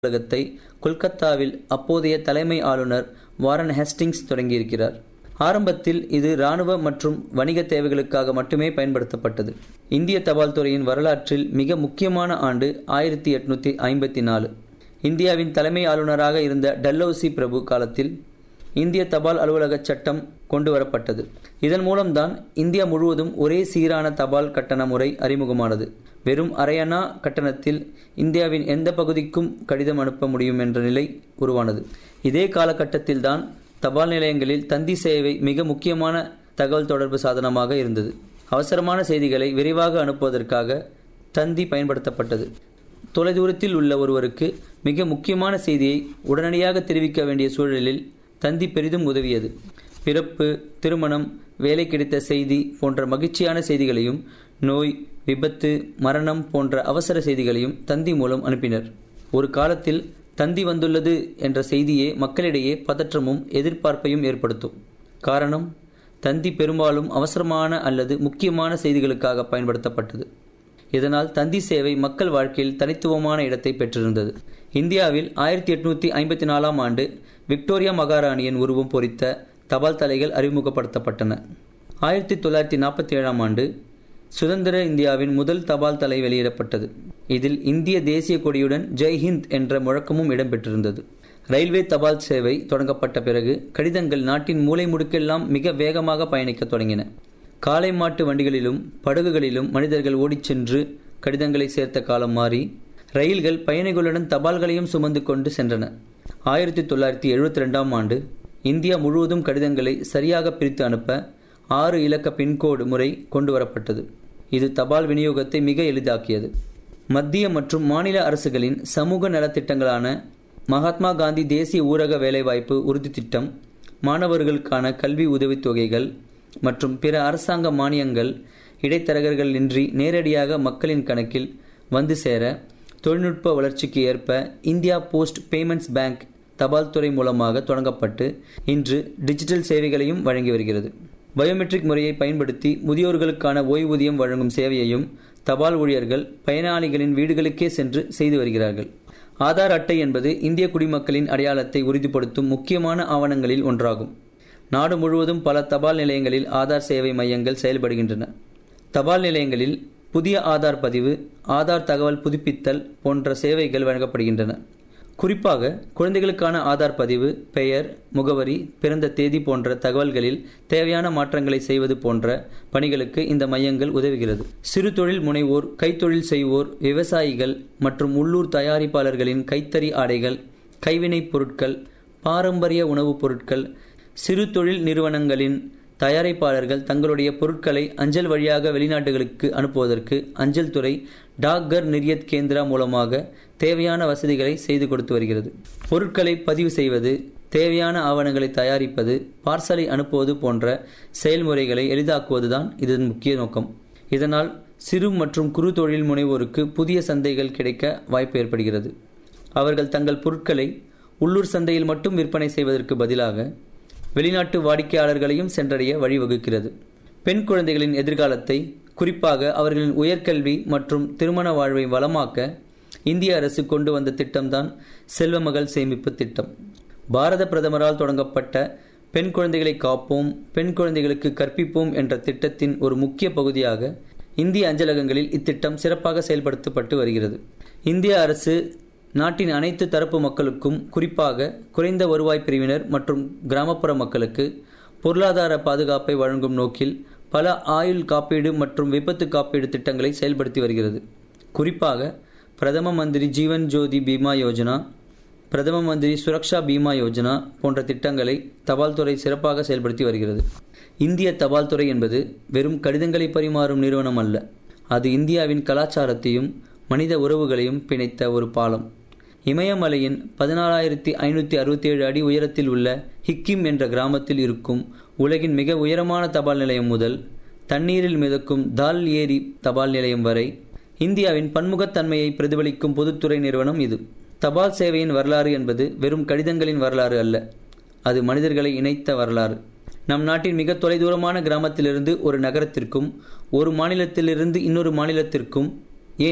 அலுவலகத்தை கொல்கத்தாவில் அப்போதைய தலைமை ஆளுநர் வாரன் ஹேஸ்டிங்ஸ் தொடங்கியிருக்கிறார் ஆரம்பத்தில் இது இராணுவ மற்றும் வணிக தேவைகளுக்காக மட்டுமே பயன்படுத்தப்பட்டது இந்திய தபால் துறையின் வரலாற்றில் மிக முக்கியமான ஆண்டு ஆயிரத்தி எட்நூத்தி ஐம்பத்தி நாலு இந்தியாவின் தலைமை ஆளுநராக இருந்த டல்லௌசி பிரபு காலத்தில் இந்திய தபால் அலுவலக சட்டம் கொண்டு வரப்பட்டது இதன் மூலம்தான் இந்தியா முழுவதும் ஒரே சீரான தபால் கட்டண முறை அறிமுகமானது வெறும் அரையணா கட்டணத்தில் இந்தியாவின் எந்த பகுதிக்கும் கடிதம் அனுப்ப முடியும் என்ற நிலை உருவானது இதே காலகட்டத்தில்தான் தபால் நிலையங்களில் தந்தி சேவை மிக முக்கியமான தகவல் தொடர்பு சாதனமாக இருந்தது அவசரமான செய்திகளை விரைவாக அனுப்புவதற்காக தந்தி பயன்படுத்தப்பட்டது தொலைதூரத்தில் உள்ள ஒருவருக்கு மிக முக்கியமான செய்தியை உடனடியாக தெரிவிக்க வேண்டிய சூழலில் தந்தி பெரிதும் உதவியது பிறப்பு திருமணம் வேலை கிடைத்த செய்தி போன்ற மகிழ்ச்சியான செய்திகளையும் நோய் விபத்து மரணம் போன்ற அவசர செய்திகளையும் தந்தி மூலம் அனுப்பினர் ஒரு காலத்தில் தந்தி வந்துள்ளது என்ற செய்தியே மக்களிடையே பதற்றமும் எதிர்பார்ப்பையும் ஏற்படுத்தும் காரணம் தந்தி பெரும்பாலும் அவசரமான அல்லது முக்கியமான செய்திகளுக்காக பயன்படுத்தப்பட்டது இதனால் தந்தி சேவை மக்கள் வாழ்க்கையில் தனித்துவமான இடத்தை பெற்றிருந்தது இந்தியாவில் ஆயிரத்தி எட்நூத்தி ஐம்பத்தி நாலாம் ஆண்டு விக்டோரியா மகாராணியின் உருவம் பொறித்த தபால் தலைகள் அறிமுகப்படுத்தப்பட்டன ஆயிரத்தி தொள்ளாயிரத்தி நாற்பத்தி ஏழாம் ஆண்டு சுதந்திர இந்தியாவின் முதல் தபால் தலை வெளியிடப்பட்டது இதில் இந்திய தேசிய கொடியுடன் ஜெய்ஹிந்த் என்ற முழக்கமும் இடம்பெற்றிருந்தது ரயில்வே தபால் சேவை தொடங்கப்பட்ட பிறகு கடிதங்கள் நாட்டின் மூலை முடுக்கெல்லாம் மிக வேகமாக பயணிக்கத் தொடங்கின காளை மாட்டு வண்டிகளிலும் படகுகளிலும் மனிதர்கள் ஓடிச் சென்று கடிதங்களை சேர்த்த காலம் மாறி ரயில்கள் பயணிகளுடன் தபால்களையும் சுமந்து கொண்டு சென்றன ஆயிரத்தி தொள்ளாயிரத்தி எழுபத்தி ரெண்டாம் ஆண்டு இந்தியா முழுவதும் கடிதங்களை சரியாக பிரித்து அனுப்ப ஆறு இலக்க பின்கோடு முறை கொண்டு வரப்பட்டது இது தபால் விநியோகத்தை மிக எளிதாக்கியது மத்திய மற்றும் மாநில அரசுகளின் சமூக நலத்திட்டங்களான மகாத்மா காந்தி தேசிய ஊரக வேலைவாய்ப்பு உறுதி திட்டம் மாணவர்களுக்கான கல்வி உதவித் தொகைகள் மற்றும் பிற அரசாங்க மானியங்கள் இடைத்தரகர்கள் இன்றி நேரடியாக மக்களின் கணக்கில் வந்து சேர தொழில்நுட்ப வளர்ச்சிக்கு ஏற்ப இந்தியா போஸ்ட் பேமெண்ட்ஸ் பேங்க் தபால் துறை மூலமாக தொடங்கப்பட்டு இன்று டிஜிட்டல் சேவைகளையும் வழங்கி வருகிறது பயோமெட்ரிக் முறையை பயன்படுத்தி முதியோர்களுக்கான ஓய்வூதியம் வழங்கும் சேவையையும் தபால் ஊழியர்கள் பயனாளிகளின் வீடுகளுக்கே சென்று செய்து வருகிறார்கள் ஆதார் அட்டை என்பது இந்திய குடிமக்களின் அடையாளத்தை உறுதிப்படுத்தும் முக்கியமான ஆவணங்களில் ஒன்றாகும் நாடு முழுவதும் பல தபால் நிலையங்களில் ஆதார் சேவை மையங்கள் செயல்படுகின்றன தபால் நிலையங்களில் புதிய ஆதார் பதிவு ஆதார் தகவல் புதுப்பித்தல் போன்ற சேவைகள் வழங்கப்படுகின்றன குறிப்பாக குழந்தைகளுக்கான ஆதார் பதிவு பெயர் முகவரி பிறந்த தேதி போன்ற தகவல்களில் தேவையான மாற்றங்களை செய்வது போன்ற பணிகளுக்கு இந்த மையங்கள் உதவுகிறது சிறு தொழில் முனைவோர் கைத்தொழில் செய்வோர் விவசாயிகள் மற்றும் உள்ளூர் தயாரிப்பாளர்களின் கைத்தறி ஆடைகள் கைவினைப் பொருட்கள் பாரம்பரிய உணவுப் பொருட்கள் சிறு தொழில் நிறுவனங்களின் தயாரிப்பாளர்கள் தங்களுடைய பொருட்களை அஞ்சல் வழியாக வெளிநாட்டுகளுக்கு அனுப்புவதற்கு அஞ்சல் துறை டாக்கர் நிரியத் கேந்திரா மூலமாக தேவையான வசதிகளை செய்து கொடுத்து வருகிறது பொருட்களை பதிவு செய்வது தேவையான ஆவணங்களை தயாரிப்பது பார்சலை அனுப்புவது போன்ற செயல்முறைகளை எளிதாக்குவதுதான் இதன் முக்கிய நோக்கம் இதனால் சிறு மற்றும் குறு தொழில் முனைவோருக்கு புதிய சந்தைகள் கிடைக்க வாய்ப்பு ஏற்படுகிறது அவர்கள் தங்கள் பொருட்களை உள்ளூர் சந்தையில் மட்டும் விற்பனை செய்வதற்கு பதிலாக வெளிநாட்டு வாடிக்கையாளர்களையும் சென்றடைய வழிவகுக்கிறது பெண் குழந்தைகளின் எதிர்காலத்தை குறிப்பாக அவர்களின் உயர்கல்வி மற்றும் திருமண வாழ்வை வளமாக்க இந்திய அரசு கொண்டு வந்த திட்டம்தான் செல்வமகள் சேமிப்பு திட்டம் பாரத பிரதமரால் தொடங்கப்பட்ட பெண் குழந்தைகளை காப்போம் பெண் குழந்தைகளுக்கு கற்பிப்போம் என்ற திட்டத்தின் ஒரு முக்கிய பகுதியாக இந்திய அஞ்சலகங்களில் இத்திட்டம் சிறப்பாக செயல்படுத்தப்பட்டு வருகிறது இந்திய அரசு நாட்டின் அனைத்து தரப்பு மக்களுக்கும் குறிப்பாக குறைந்த வருவாய் பிரிவினர் மற்றும் கிராமப்புற மக்களுக்கு பொருளாதார பாதுகாப்பை வழங்கும் நோக்கில் பல ஆயுள் காப்பீடு மற்றும் விபத்து காப்பீடு திட்டங்களை செயல்படுத்தி வருகிறது குறிப்பாக பிரதம மந்திரி ஜீவன் ஜோதி பீமா யோஜனா பிரதம மந்திரி சுரக்ஷா பீமா யோஜனா போன்ற திட்டங்களை தபால் துறை சிறப்பாக செயல்படுத்தி வருகிறது இந்திய தபால் துறை என்பது வெறும் கடிதங்களை பரிமாறும் நிறுவனம் அல்ல அது இந்தியாவின் கலாச்சாரத்தையும் மனித உறவுகளையும் பிணைத்த ஒரு பாலம் இமயமலையின் பதினாலாயிரத்தி ஐநூற்றி அறுபத்தி ஏழு அடி உயரத்தில் உள்ள ஹிக்கிம் என்ற கிராமத்தில் இருக்கும் உலகின் மிக உயரமான தபால் நிலையம் முதல் தண்ணீரில் மிதக்கும் தால் ஏரி தபால் நிலையம் வரை இந்தியாவின் பன்முகத்தன்மையை பிரதிபலிக்கும் பொதுத்துறை நிறுவனம் இது தபால் சேவையின் வரலாறு என்பது வெறும் கடிதங்களின் வரலாறு அல்ல அது மனிதர்களை இணைத்த வரலாறு நம் நாட்டின் மிக தொலைதூரமான கிராமத்திலிருந்து ஒரு நகரத்திற்கும் ஒரு மாநிலத்திலிருந்து இன்னொரு மாநிலத்திற்கும் ஏன்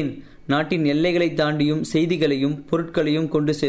நாட்டின் எல்லைகளை தாண்டியும் செய்திகளையும் பொருட்களையும் கொண்டு சேர்க்கும்